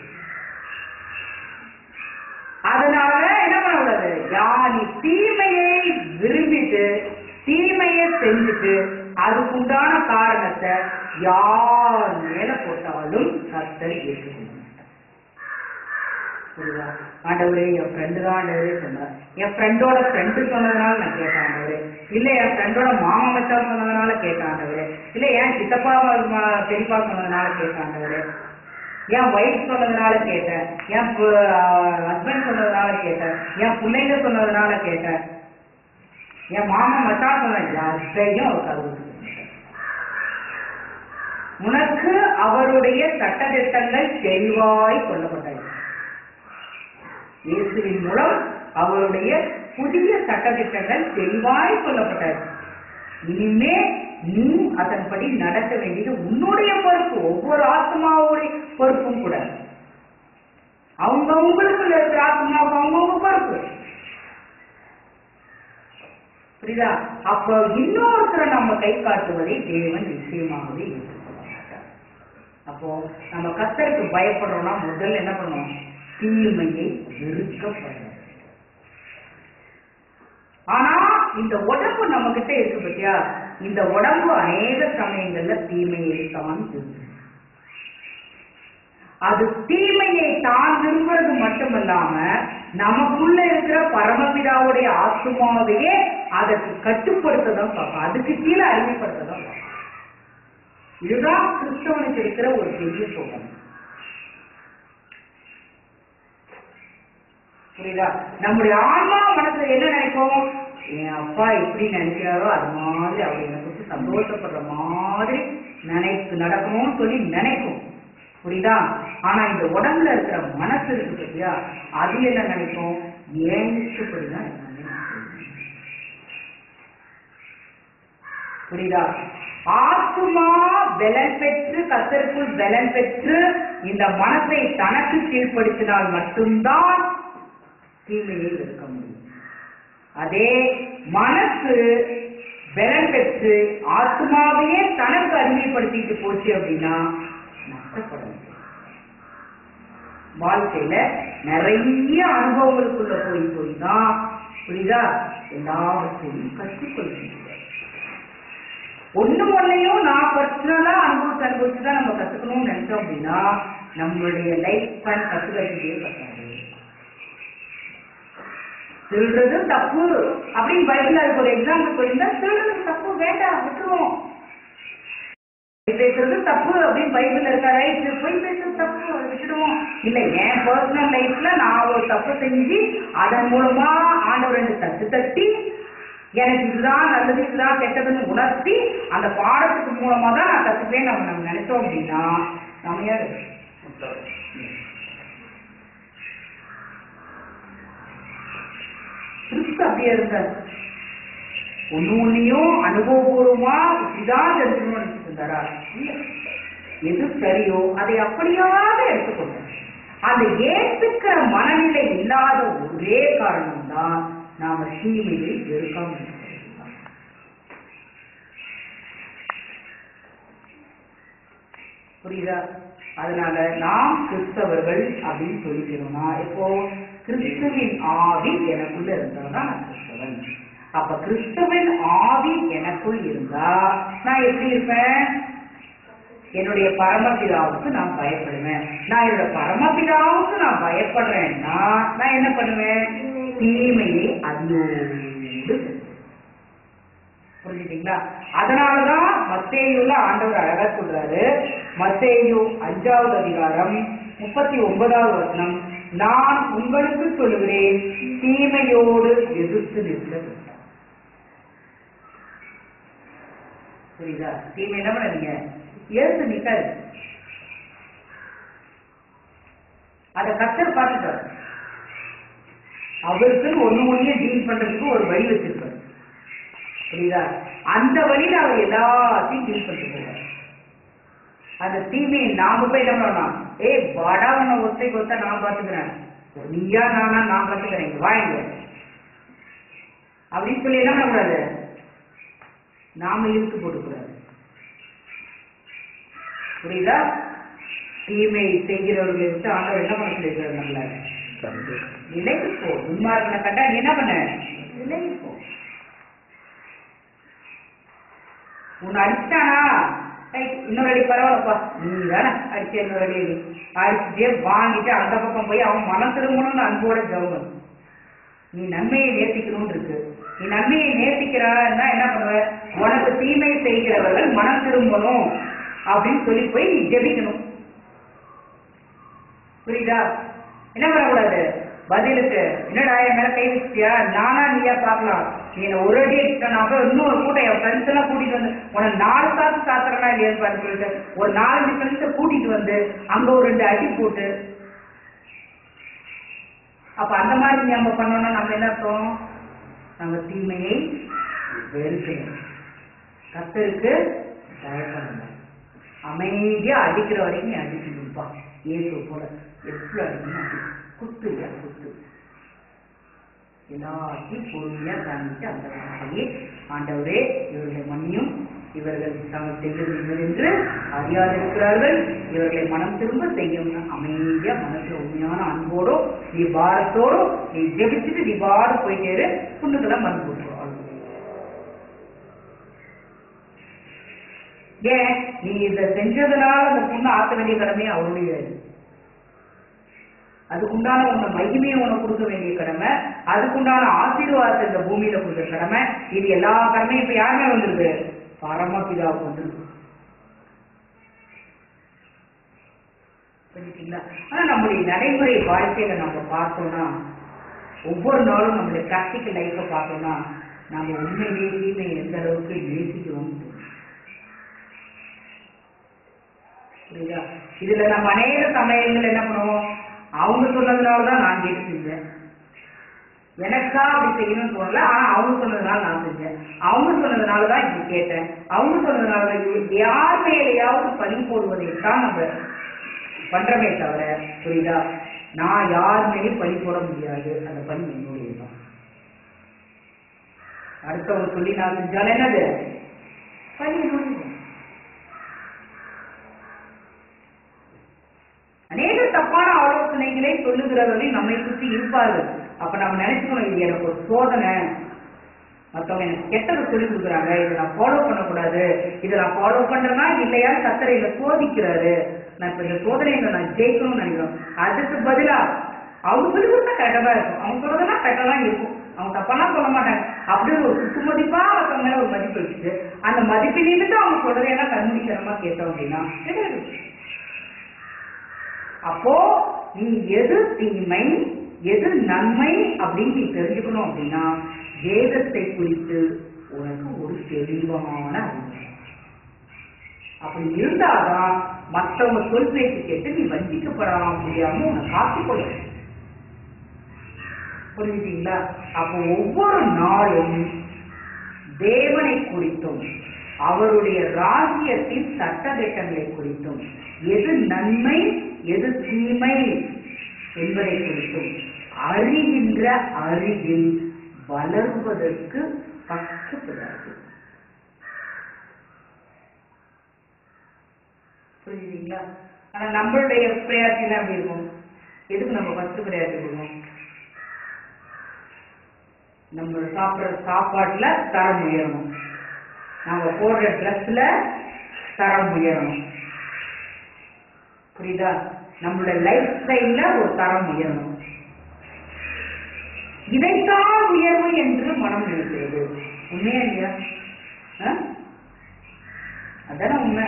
அதனால என்ன பண்ணக்கூடாது யானி தீமையை விரும்பிட்டு தீமையை செஞ்சுட்டு அதுக்குண்டான காரணத்தை யார் மேல போட்டாலும் கர்த்தர் ஏற்றுக்கொள்ள மாட்டார். புரியுதா ஆண்டவரே என் ஃப்ரெண்டு தான் ஆண்டவரே சொன்னார் என் ஃப்ரெண்டோட ஃப்ரெண்டு சொன்னதுனால நான் கேட்டேன் ஆண்டவரே இல்ல என் ஃப்ரெண்டோட மாமா மச்சான் சொன்னதுனால கேட்டேன் ஆண்டவரே இல்ல என் சித்தப்பா ம- பெரியப்பா சொன்னதுனால கேட்டேன் ஆண்டவரே என் ஒய்ஃப் சொன்னதுனால கேட்டேன் என் ஹஸ்பண்ட் சொன்னதுனால கேட்டேன் என் பிள்ளைங்க சொன்னதுனால கேட்டேன் என் மாமா மச்சான் சொன்ன எல்லாத்தையும் அவர் கருது உனக்கு அவருடைய சட்டதிட்டங்கள் தெளிவாய் கொல்லப்பட்டது இயேசுவின் மூலம் அவருடைய புதிய சட்டதிட்டங்கள் தெளிவாய் கொல்லப்பட்டது இனிமே நீ அதன்படி நடக்க வேண்டியது உன்னுடைய பொறுப்பு ஒவ்வொரு ஆத்மாவுடைய பொறுப்பும் கூட அவங்க உங்களுக்குள்ள இருக்கிற ஆத்மாவுக்கு அவங்கவுங்க பொறுப்பு புரியுதா அப்போ இன்னொருத்தரை நம்ம கை காட்டுவதை தேவன் நிச்சயமாகவே ஏற்றுக்கொள்ள மாட்டார் அப்போ நம்ம கத்தருக்கு பயப்படுறோம்னா முதல்ல என்ன பண்ணுவோம் தீமையை வெறுக்கப்படணும் ஆனா இந்த உடம்பு நம்ம கிட்ட இருக்கு பத்தியா இந்த உடம்பு அநேக சமயங்கள்ல தீமையை தான் விரும்பும் அது தீமையை தான் விரும்புறது மட்டுமல்லாம நமக்குள்ள இருக்கிற பரமபிதாவுடைய ஆத்மாவையே அதற்கு கட்டுப்படுத்த தான் பார்க்கும் அதுக்கு கீழே அடிமைப்படுத்த தான் பார்க்கும் இதுதான் கிறிஸ்தவனுக்கு இருக்கிற ஒரு பெரிய சோதனை புரியுதா நம்முடைய ஆன்மா மனசுல என்ன நினைப்போம் என் அப்பா எப்படி நினைக்கிறாரோ அது மாதிரி அவர் என்னை குறித்து சந்தோஷப்படுற மாதிரி நினைப்பு நடக்கணும்னு சொல்லி நினைக்கும் புரியுதா ஆனா இந்த உடம்புல இருக்கிற மனசு இருக்கு பத்தியா அது என்ன நினைக்கும் ஏன் இஷ்டப்படிதான் எல்லாமே நான் செய்வேன். புரியுதா ஆத்மா பலன் பெற்று கத்தருக்குள் பலன் பெற்று இந்த மனசை தனக்கு கீழ்ப்படுத்தினால் மட்டும்தான் தீமையை இருக்க முடியும் அதே மனசு பலன் பெற்று ஆத்மாவையே தனக்கு அடிமைப்படுத்திட்டு போச்சு அப்படின்னா நஷ்டப்பட முடியும் வாழ்க்கையில நிறைய அனுபவங்களுக்குள்ள போய் போய் தான் புரியுதா எல்லாவற்றையும் கற்றுக்கொள்ள முடியும் ஒண்ணு ஒன்னையும் நான் பர்சனலா அனுபவிச்சு அனுபவிச்சு தான் நம்ம கத்துக்கணும்னு நினைச்சோம் அப்படின்னா நம்மளுடைய லைஃப் ஸ்பேன் கத்துக்கிறதுக்கே கட்டாது திருடுறது தப்பு அப்படின்னு பைபிள் அதுக்கு ஒரு எக்ஸாம்பிள் போயிருந்தா திருடுறது தப்புங்க பேசுறது தப்பு அப்படின்னு பைபிள்ல இருக்கா ரைட் பொய் பேசுறது தப்பு அதை விட்டுடுவோம் இல்ல என் பர்சனல் லைஃப்ல நான் ஒரு தப்பு செஞ்சு அதன் மூலமா ஆண்டவர் ரெண்டு தட்டு தட்டி எனக்கு இதுதான் நல்லது இதுதான் கெட்டதுன்னு உணர்த்தி அந்த பாடத்துக்கு மூலமா தான் நான் கத்துப்பேன் நம்ம நம்ம நினைச்சோம் அப்படின்னா நம்ம யாரு கிறிஸ்து அப்படியே இருந்தார் ஒண்ணு ஒன்னையும் அனுபவபூர்வமா இப்படிதான் தெரிஞ்சுக்கணும்னு நினைச்சிட்டு இருந்தாரா இல்ல எது சரியோ அதை அப்படியாக எடுத்துக்கொண்டார் அந்த ஏற்றுக்கிற மனநிலை இல்லாத ஒரே காரணம் தான் நாம தீமையை வெறுக்காம இருக்கிறது. புரியுதா அதனால நாம் கிறிஸ்தவர்கள் அப்படின்னு சொல்லிக்கிறோம்னா இப்போ கிறிஸ்துவின் ஆவி எனக்குள்ள இருந்தாதான் நான் கிறிஸ்தவன் அப்ப கிறிஸ்துவின் ஆவி எனக்குள் இருந்தா நான் எப்படி இருப்பேன் என்னுடைய பரமபிதாவுக்கு நான் பயப்படுவேன் நான் என்னோட பரமபிதாவுக்கு நான் பயப்படுறேன்னா நான் என்ன பண்ணுவேன் தீமையை அடியோடு புரிஞ்சுட்டீங்களா அதனாலதான் மத்தேயுல ஆண்டவர் அழகா சொல்றாரு மத்தேயு அஞ்சாவது அதிகாரம் முப்பத்தி ஒன்பதாவது வசனம் நான் உங்களுக்கு சொல்லுகிறேன் தீமையோடு எதிர்த்து நிற்க வேண்டாம் புரியுதா தீமை என்ன பண்ணாதீங்க ஏத்து நிக்காது அத கத்தர் பார்த்துட்டார் அவருக்கு ஒண்ணு ஒண்ணு டீல் பண்றதுக்கு ஒரு வழி வச்சிருக்காரு புரியுதா அந்த வழியில அவர் எல்லாத்தையும் டீல் பண்ணிட்டு போவார் அந்த தீமையை நாம போய் என்ன பண்ணலாம் ஏய் வாடா உன்னை ஒத்தை கொத்த நான் பாத்துக்கிறேன் நீயா நானா நான் பாத்துக்கிறேன் இங்க வாங்க அப்படின்னு சொல்லி என்ன பண்ணக்கூடாது நாம இழுத்து போட்டுக்கூடாது புரியுதா தீமை செய்கிறவர்களை விட்டு ஆண்டவர் என்ன பண்ண சொல்லியிருக்காரு நம்மள நிலைக்கு போ துன்மார்க்கனை கண்டா நீ என்ன பண்ண நிலைக்கு போ உன்னை அடிச்சானா ரைட், இன்னொரு அடி பரவாயில்லப்பா நீ தானே அடிச்ச இன்னொரு அடி அடி. அடிச்சுட்டே வாங்கிட்டு அந்த பக்கம் போய் அவன் மனம் திரும்பணும்னு அன்போட ஜவுங்க நீ நன்மையை நேசிக்கணும்னு இருக்கு நீ நன்மையை நேசிக்கிறான்னா என்ன பண்ணுவ உனக்கு தீமை செய்கிறவர்கள் மனம் திரும்பணும் அப்படின்னு சொல்லி போய் நீ ஜெபிக்கணும் புரியுதா என்ன பண்ணக்கூடாது பதிலுக்கு என்னடா என் மேல கை வச்சியா நானா நீயா பார்க்கலாம் நீ என்ன ஒரு அடி அடிச்சிட்டனாக்க இன்னொரு கூட்டம் என் ஃப்ரெண்ட்ஸ் எல்லாம் கூட்டிட்டு வந்து உன நாலு சாத்து சாத்துறனா இல்லையான்னு பார்த்து சொல்லிட்டு ஒரு நாலஞ்சு ஃப்ரெண்ட்ஸை கூட்டிட்டு வந்து அங்க ஒரு ரெண்டு அடி போட்டு அப்ப அந்த மாதிரி நம்ம பண்ணோம்னா நம்ம என்ன அர்த்தம் நம்ம தீமையை வெறுக்கணும் கத்தருக்கு பயப்படணும் அமைதியா அடிக்கிற வரைக்கும் நீ அடிக்கணும்ப்பா இயேசு போல எப்படி அடிக்கணும் அடி. குத்து இல்லையா குத்து எல்லாத்தையும் பொறுமையா காமிச்சு அந்த வார்த்தையை ஆண்டவரே இவர்களை மன்னியும் இவர்கள் தாங்கள் செய்கிறது என்று அறியாதிருக்கிறார்கள் இவர்களை மனம் திரும்ப செய்யும் அமைதியா மனசுல உண்மையான அன்போடும் நீ பாரத்தோடும் நீ ஜெபிச்சுட்டு நீ பாடு போயிட்டே புண்ணுக்கெல்லாம் மருந்து போட்டுருவோம் ஏன் நீ இதை செஞ்சதுனால அந்த பொண்ணு ஆத்த வேண்டிய கடமையை அவருடைய அதுக்குண்டான உன்னை மகிமையை உனக்கு கொடுக்க வேண்டிய கடமை அதுக்குண்டான ஆசீர்வாதத்தை இந்த பூமியில கொடுக்குற கடமை இது எல்லா கடமையும் இப்ப யாருமே வந்திருக்கு பரமபிதாவுக்கு வந்திருக்கு புரிஞ்சுட்டீங்களா ஆனா நம்முடைய நடைமுறை வாழ்க்கையில நம்ம பார்த்தோம்னா ஒவ்வொரு நாளும் நம்மளுடைய பிராக்டிக்கல் லைஃப்பை பார்த்தோம்னா நம்ம உண்மையிலேயே தீமையை எந்த அளவுக்கு நேசிக்கிறோம் புரியுதா இதுல நம்ம அநேக சமயங்கள் என்ன பண்ணுவோம் அவங்க சொன்னதுனால தான் நான் கேட்டு செஞ்சேன் எனக்கா அப்படி செய்யணும்னு தோணல ஆனா அவங்க சொன்னதுனால நான் செஞ்சேன் அவங்க சொன்னதுனால தான் இப்படி கேட்டேன் அவங்க சொன்னதுனால தான் இது யார் மேலேயாவது பழி போடுவதை தான் நம்ம பண்றமே தவிர புரியுதா நான் யார் மேலேயும் பழி போட முடியாது அந்த பணி என்னுடைய தான் அடுத்தவங்க சொல்லி நான் செஞ்சாலும் என்னது பழி என்னுடைய அநேக தப்பான ஆலோசனைகளை சொல்லுகிறவர்கள் நம்மை சுற்றி இருப்பார்கள் அப்ப நம்ம நினைச்சுக்கணும் இது எனக்கு ஒரு சோதனை மத்தவங்க எனக்கு கெட்டதை சொல்லி கொடுக்குறாங்க இதை நான் ஃபாலோ பண்ணக்கூடாது இதை நான் ஃபாலோ பண்றேன்னா இல்லையா கத்தரை இதை சோதிக்கிறாரு நான் இப்ப இந்த சோதனையில நான் ஜெயிக்கணும்னு நினைக்கிறோம் அதுக்கு பதிலா அவங்க சொல்லி கொடுத்தா கரெக்டா தான் இருக்கும் அவங்க சொல்றதெல்லாம் கரெக்டா தான் இருக்கும் அவங்க தப்பாலாம் சொல்ல மாட்டாங்க அப்படியே ஒரு குத்து மதிப்பா ஒருத்தவங்க மேல ஒரு மதிப்பு வச்சுட்டு அந்த மதிப்பிலிருந்து அவங்க சொல்றதையெல்லாம் கண்மூடித்தனமா கேட்டோம் அப்படின்னா கிடையாது அப்போ நீ எது தீமை எது நன்மை அப்படின்னு நீ தெரிஞ்சுக்கணும் அப்படின்னா வேதத்தை குறித்து உனக்கு ஒரு தெளிவான அறிவு அப்படி இருந்தாதான் மற்றவங்க சொல் பேச்சு கேட்டு நீ வஞ்சிக்கப்படாம முடியாம உன்னை காத்துக்கொள்ள புரிஞ்சுட்டீங்களா அப்போ ஒவ்வொரு நாளும் தேவனை குறித்தும் அவருடைய ராஜ்யத்தின் சட்டதிட்டங்களை குறித்தும் எது நன்மை எது தீமை என்பதை குறித்தும் அறிகின்ற அறிவில் வளர்வதற்கு பக்கப்படுகிறது புரியுதுங்களா ஆனா நம்மளுடைய பிரயாரிட்டி அப்படி இருக்கும் எதுக்கு நம்ம ஃபர்ஸ்ட் பிரயாரிட்டி கொடுக்கணும் நம்ம சாப்பிடுற சாப்பாட்டுல தரம் உயரணும் நாம போடுற ட்ரெஸ்ல தரம் உயரணும் புரியுதா நம்மளோட லைஃப் ஸ்டைல்ல ஒரு தரம் உயரணும் இதைத்தான் உயர்வு என்று மனம் நினைக்கிறது உண்மையா இல்லையா ஆ? அதானே உண்மை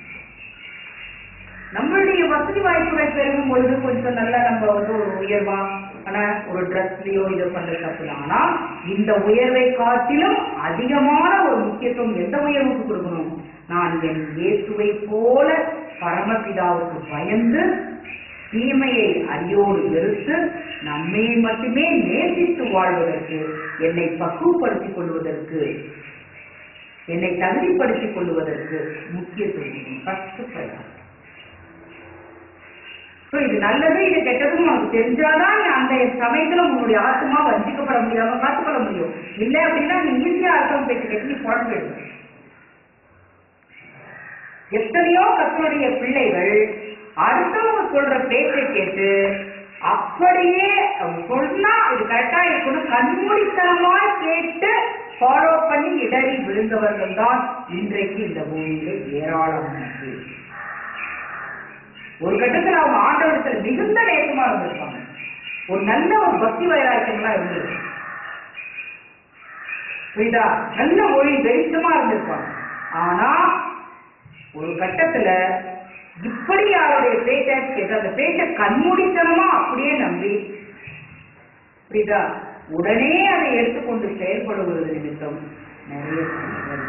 நம்மளுடைய வசதி வாய்ப்புகள் பெருகும் பொழுது கொஞ்சம் நல்லா நம்ம வந்து ஒரு உயர்வா ஆனா ஒரு ட்ரெஸ்லயோ இதை பண்றது தப்புதான் ஆனா இந்த உயர்வை காட்டிலும் அதிகமான ஒரு முக்கியத்துவம் எந்த உயர்வுக்கு கொடுக்கணும் நான் என் இயேசுவை போல பரமபிதாவுக்கு பயந்து தீமையை அடியோடு வெறுத்து நன்மையை மட்டுமே நேசித்து வாழ்வதற்கு என்னை பக்குவப்படுத்திக் கொள்வதற்கு என்னை தகுதிப்படுத்திக் கொள்வதற்கு முக்கியத்துவம் ஃபர்ஸ்ட் பிரயாணம் ஸோ இது நல்லது இது கெட்டதும் உனக்கு தெரிஞ்சாதான் நீ அந்த சமயத்துல உன்னுடைய ஆத்மா வஞ்சிக்கப்பட முடியாம காத்துக்கொள்ள முடியும் இல்லை அப்படின்னா நீ ஈஸியா அர்த்தம் பேச்சு கட்டி நீ குழம்பிடுவ எத்தனையோ கத்தனுடைய பிள்ளைகள் அடுத்தவங்க சொல்ற பேச்சை கேட்டு அப்படியே அவங்க சொன்னா இது கரெக்டா இருக்கணும் கண்மூடித்தனமாய் கேட்டு ஃபாலோ பண்ணி இடறி விழுந்தவர்கள் தான் இன்றைக்கு இந்த பூமியில ஏராளமான பேர். ஒரு கட்டத்துல அவங்க ஆண்டவரத்துல மிகுந்த நேசமா இருந்திருப்பாங்க ஒரு நல்ல ஒரு பக்தி வைராக்கியங்களா இருந்தது புரியுதா நல்ல மொழி வெளிச்சமா இருந்திருப்பாங்க ஆனா ஒரு கட்டத்துல இப்படி யாருடைய பேச்சை கேட்டு அந்த பேச்சை கண்மூடித்தனமா அப்படியே நம்பி புரியுதா உடனே அதை எடுத்துக்கொண்டு செயல்படுவது நிமித்தம் நிறைய சங்கடங்கள்.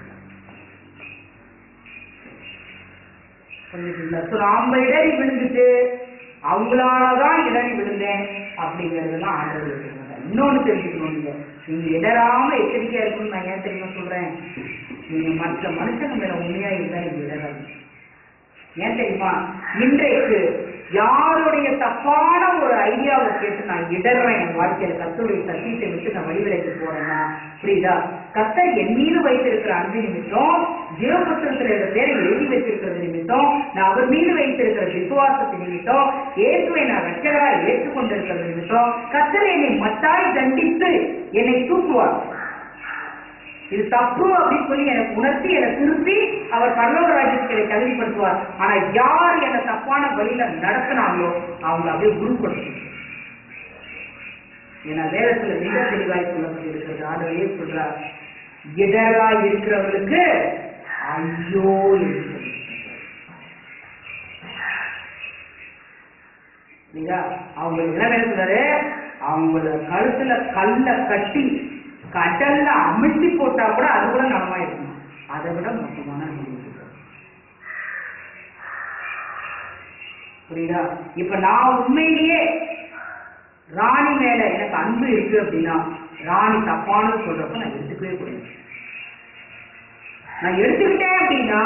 புரியுதுங்களா ஸோ நாம இடறி விழுந்துட்டு அவங்களாலதான் இடறி விழுந்தேன் அப்படிங்கறதெல்லாம் ஆண்டவர் வச்சிருக்காங்க இன்னொன்னு தெரிஞ்சுக்கணும் நீங்க நீங்க இடராம எச்சரிக்கையா இருக்கணும்னு நான் ஏன் தெரியுமா சொல்றேன் நீங்க மற்ற மனுஷங்க மேல உண்மையா இருந்தா நீங்க இடராது ஏன் தெரியுமா இன்றைக்கு யாருடைய தப்பான ஒரு ஐடியாவை கேட்டு நான் இடறேன் என் வாழ்க்கையில கத்தருடைய சத்தியத்தை விட்டு நான் வழிவிலைக்கு போறேன்னா புரியுதா கத்தர் என் மீது வைத்திருக்கிற அன்பு நிமித்தம் ஜீவபுத்திரத்துல இருந்த பேரை எழுதி வச்சிருக்கிறது நிமித்தம் நான் அவர் மீது வைத்திருக்கிற விசுவாசத்தின் நிமித்தம் இயேசுவை நான் ரட்சகராக ஏற்றுக்கொண்டிருக்கிறது நிமித்தம் கத்தர் என்னை மட்டாய் தண்டித்து என்னை தூக்குவார் இது தப்பு அப்படின்னு சொல்லி எனக்கு உணர்த்தி என்னை திருப்பி அவர் பரலோக ராஜ்யத்துக்கு என்னை தகுதிப்படுத்துவார் ஆனா யார் என்ன தப்பான வழியில நடத்தினாங்களோ அவங்க அப்படியே குருப்படுத்து ஏன்னா வேதத்துல மிக தெளிவாய் சொல்லப்பட்டிருக்கிறது ஆண்டவரே சொல்றார் இடரா இருக்கிறவர்களுக்கு ஐயோ என்று சொல்லி. இல்லையா அவங்களுக்கு என்ன பேசுறாரு அவங்கள கழுத்துல கல்ல கட்டி கடல்ல அமிழ்த்தி போட்டா கூட அது கூட நலமா இருக்கும் அதை விட மோசமான முடிவு இருக்கு. புரியுதா இப்ப நான் உண்மையிலேயே ராணி மேல எனக்கு அன்பு இருக்கு அப்படின்னா ராணி தப்பானது சொல்றப்ப நான் எடுத்துக்கவே கூடாது நான் எடுத்துக்கிட்டேன் அப்படின்னா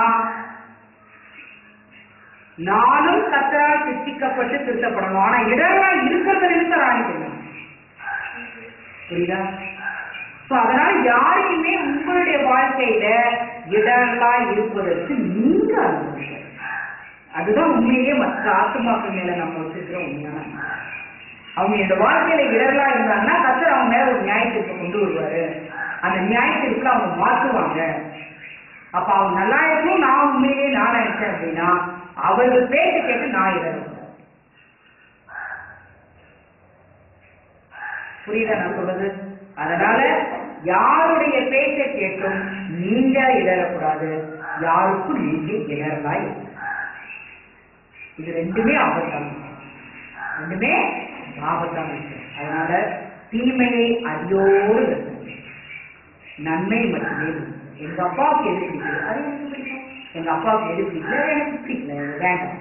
நானும் கத்தரால் சித்திக்கப்பட்டு திருத்தப்படணும் ஆனா இடரெல்லாம் இருக்கிறத நிமித்தம் ராணி தெரியும் புரியுதா சோ அதனால யாரையுமே உங்களுடைய வாழ்க்கையில இடரெல்லாம் இருப்பதற்கு நீங்க அனுமதிங்க அதுதான் உண்மையிலேயே மற்ற ஆத்மாக்கள் மேல நம்ம வச்சிருக்கிற உண்மையான அன்பு. அவங்க இந்த வாழ்க்கையில இடரலா இருந்தாங்கன்னா கத்தர் அவங்க மேல ஒரு நியாயத்திற்கு கொண்டு வருவாரு அந்த நியாயத்திற்கு அவங்க மாற்றுவாங்க அப்ப அவங்க நல்லா இருக்கணும் நான் உண்மையிலேயே நான் நினைச்சேன் அப்படின்னா அவர்கள் பேச்ச கேட்டு நான் இடரும் புரியுதா நான் சொல்றது அதனால யாருடைய பேச்சை கேட்டும் நீங்க இடரக்கூடாது யாருக்கும் நீங்க இடரலாம் இது ரெண்டுமே ஆபத்தான ரெண்டுமே ஆபத்தான விஷயம் அதனால தீமையை அடியோடு வெறுக்கணும். நன்மை மட்டுமே விரும்பணும். எங்க அப்பாவுக்கு எது பிடிக்குது அது எனக்கு பிடிக்கும் எங்க அப்பாவுக்கு எது பிடிக்கல அது எனக்கு பிடிக்கல இது வேண்டாம்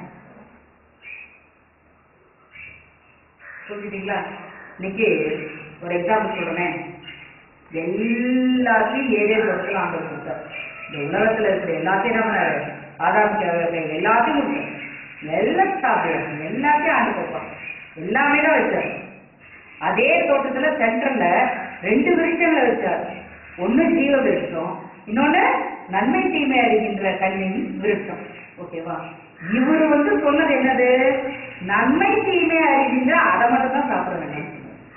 புரிஞ்சுட்டீங்களா இன்னைக்கு ஒரு எக்ஸாம்பிள் சொல்றேன் எல்லாத்தையும் ஏழே வருஷத்துல ஆண்டவர் கொடுத்தார் இந்த உலகத்துல இருக்கிற எல்லாத்தையும் என்ன பண்ணாரு ஆதாரம் எல்லாத்தையும் கொடுத்தாரு எல்லாம் சாப்பிடுறாங்க எல்லாத்தையும் ஆண்டு கொடுப்பாங்க எல்லாமே தான் வச்சாரு அதே தோட்டத்துல சென்டர்ல ரெண்டு விருட்சங்களை வச்சார் ஒண்ணு ஜீவ விருட்சம் இன்னொன்னு நன்மை தீமை அறிகின்ற கல்வியின் விருட்சம் ஓகேவா இவரு வந்து சொன்னது என்னது நன்மை தீமை அறிகின்ற அதை மட்டும் தான் சாப்பிட வேண்டாம்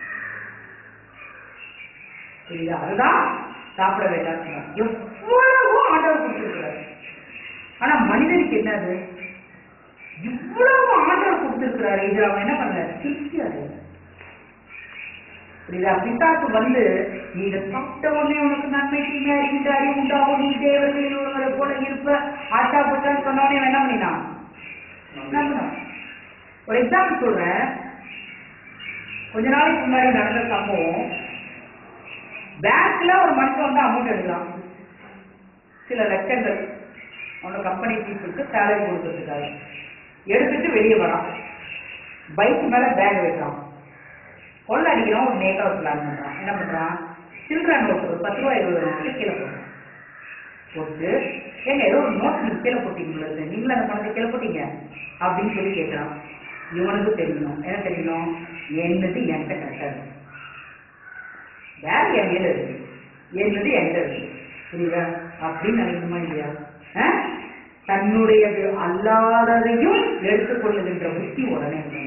புரியுதா அதுதான் சாப்பிட வேண்டாம் சொன்னார். எவ்வளவோ ஆண்டவர் கொடுத்திருக்கிறார் ஆனா மனிதனுக்கு என்னது இவ்வளவு ஆண்டவர் கொடுத்திருக்கிறாரு இது அவன் என்ன பண்ண திருப்தி அடையல புரியுதா பிசாசு வந்து நீ இதை சாப்பிட்ட உடனே உனக்கு நன்மை தீமை அறிகின்ற அறிவு உண்டாகும் நீ தேவர்கள் ஒருவரை போல இருப்ப ஆட்டா போட்டான்னு சொன்ன உடனே அவன் என்ன பண்ணினான் நம்பினான். ஒரு எக்ஸாம்பிள் சொல்றேன் கொஞ்ச நாளைக்கு முன்னாடி நடந்த சம்பவம் பேங்க்ல ஒரு மனுஷன் வந்து அமௌண்ட் எடுக்கலாம் சில லட்சங்கள் அவனோட கம்பெனி பீப்புளுக்கு சேலரி கொடுக்கறதுக்காக எடுத்துட்டு வெளியே வரான் பைக் மேல பேக் வைக்கிறான் கொள்ள அடிக்கிறவன் ஒரு மேக் அவுட் பிளான் பண்றான் என்ன பண்றான் சில்லற நோட்டு ஒரு பத்து ரூபாய் இருபது நோட்டு கீழே போடுறான் போட்டு ஏங்க ஏதோ ஒரு நோட் நீங்க கீழே போட்டீங்களா நீங்களும் அந்த பணத்தை கீழே போட்டீங்க அப்படின்னு சொல்லி கேட்கறான் இவனுக்கு தெரியணும் என்ன தெரியணும் என்னது என்கிட்ட கரெக்டா இருக்கு வேற என் மேல இருக்கு என்னது என்கிட்ட இருக்கு புரியுதா அப்படின்னு நினைக்கணுமா இல்லையா ஆ? தன்னுடையது அல்லாததையும் எடுத்துக்கொள்ளுகின்ற புத்தி உடனே வரும்.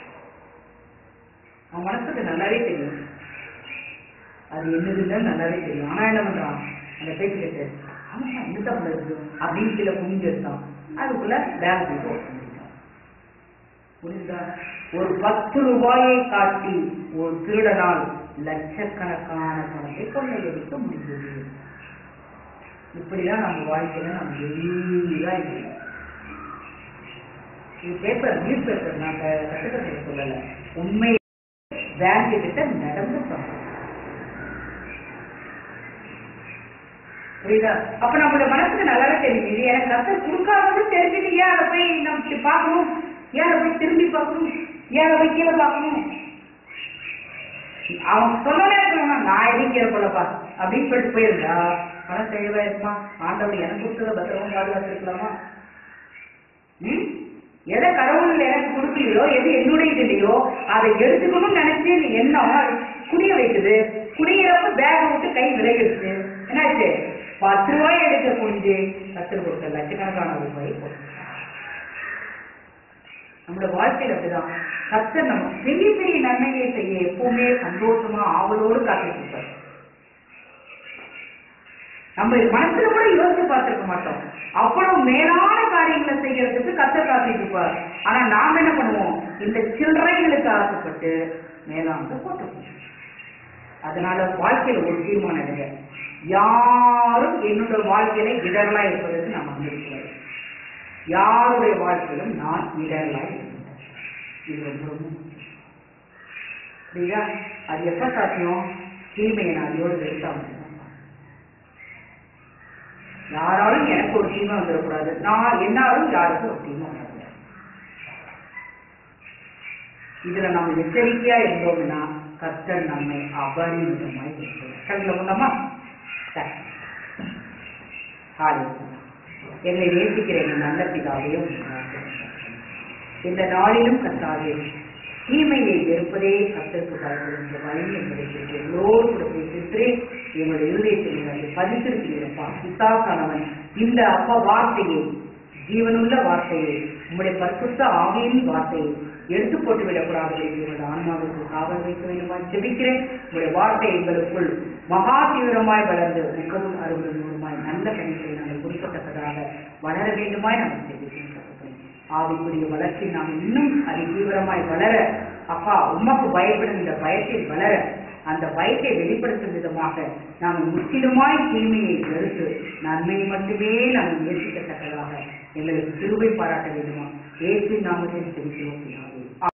அவன் மனசுக்கு நல்லாவே தெரியும் அது என்னதுன்னு நல்லாவே தெரியும் ஆனா என்ன பண்றான் அந்த பேச்சு கேட்டு ஆமா என்னதான் உள்ள இருக்கு அப்படின்னு கீழே குனிஞ்சு எடுத்தான் அதுக்குள்ள பேங்க் போய் open பண்ணிட்டான். புரியுதா ஒரு பத்து ரூபாயை காட்டி ஒரு திருடனால் லட்சக்கணக்கான பணத்தை கொள்ளையடிக்க முடிந்தது இப்படிதான் நம்ம வாழ்க்கையில நம்ம எல்லாம் இல்லை இது பேப்பர் நியூஸ் பேப்பர் நான் க- கட்டுக்கதை சொல்லல உண்மை பேங்க் கிட்ட நடந்து சம்பவம் புரியுதா அப்ப நம்மளோட மனசுக்கு நல்லாவே தெரியும் இது எனக்கு கஷ்டம் கொடுக்காதது தெரிஞ்சுட்டு ஏன் அதை போய் நம்ம பார்க்கணும் ஏன் அதை போய் திரும்பி பார்க்கணும் ஏன் அதை போய் கீழே பார்க்கணும் அவன் சொல்லவே இருக்கணும் நான் எதுவும் கீழே போலப்பா அப்படின்னு சொல்லிட்டு போயிருந்தா பணம் தெளிவா இருக்குமா ஆண்டவர் எனக்கு கொடுத்தத பத்திரமா பாதுகாத்துருக்கலாமா ம்? எதை கடவுள் எனக்கு கொடுக்கலையோ எது என்னுடைய இல்லையோ அதை எடுத்துக்கணும்னு நினைச்சு நீ எண்ணம் குடிய வைக்குது குடியிறப்ப பேக் விட்டு கை விலகிடுச்சு என்னாச்சு பத்து ரூபாய் எடுக்க குடிஞ்சு பத்து கொடுத்த லட்சக்கணக்கான ரூபாய் போச்சு. நம்மளோட வாழ்க்கையில அப்படிதான் கர்த்தர் நம்ம பெரிய பெரிய நன்மைகளை செய்ய எப்பவுமே சந்தோஷமா ஆவலோடு காத்துட்டு இருப்பார் நம்ம மனசுல கூட யோசிச்சு பார்த்திருக்க மாட்டோம் அவ்வளவு மேலான காரியங்களை செய்யறதுக்கு கத்த காத்துட்டு இருப்பார் ஆனா நாம என்ன பண்ணுவோம் இந்த சில்லறைகளுக்கு ஆசைப்பட்டு மேலாண்மை போட்டுப்போம் அதனால வாழ்க்கையில ஒரு தீர்மானம் எடுங்க யாரும் என்னோட வாழ்க்கையில இடரலா இருப்பதற்கு நான் வந்திருக்கிறேன் யாருடைய வாழ்க்கையிலும் நான் இடரலா இருக்கின்றேன் இது ரொம்ப ரொம்ப முக்கியம். புரியுதா அது எப்ப சாத்தியம் தீமையை நான் அதோடு வெறுத்தாமல் யாராலும் எனக்கு ஒரு தீமை வந்துடக்கூடாது நான் என்னாலும் யாருக்கும் ஒரு தீமை வந்துடக்கூடாது இதுல நம்ம எச்சரிக்கையா இருந்தோம்னா கர்த்தர் நம்மை அபரிமிதமாய் இருக்கிறார் கண்ணில் கொண்டோமா சரி. ஹalleluya. என்னை நேசிக்கிற என் நல்ல பிதாவையும் இந்த நாளிலும் கர்த்தாவே தீமையை வெறுப்பதே கர்த்தருக்கு பயன்படுகின்ற வழி என்பதை குறித்து எல்லோரும் கூட பேசிட்டு எங்களுடைய இருதயத்தில் நீங்கள் பதித்திருக்கிறீரப்பா பிசாசானவன் இந்த அப்பா வார்த்தையை ஜீவனுள்ள வார்த்தையை உங்களுடைய பரிசுத்த ஆவியின் வார்த்தையை எடுத்து போட்டு விடக்கூடாது எங்களுடைய ஆன்மாவுக்கு காவல் வைக்க வேண்டுமா ஜெபிக்கிறேன் உங்களுடைய வார்த்தை எங்களுக்குள் மகா தீவிரமாய் வளர்ந்து மிகவும் அருள்மாய் நல்ல கணிகளை நாங்கள் குறிப்பிட்டதாக வளர வேண்டுமாய் நாங்கள் ஜெபிக்கிறோம் தகப்பனே. ஆவிக்குரிய வளர்ச்சி நாம் இன்னும் அது தீவிரமாய் வளர அப்பா உமக்கு பயப்படும் இந்த பயத்தில் வளர அந்த பயத்தை வெளிப்படுத்தும் விதமாக நாம் முற்றிலுமாய் தீமையை வெறுத்து நன்மையை மட்டுமே நாம் முயற்சிக்கத்தக்கதாக எங்களுக்கு கிருபை பாராட்ட வேண்டுமா ஏசு நாமத்தில் தெரிவிக்கிறோம் பிதாவே.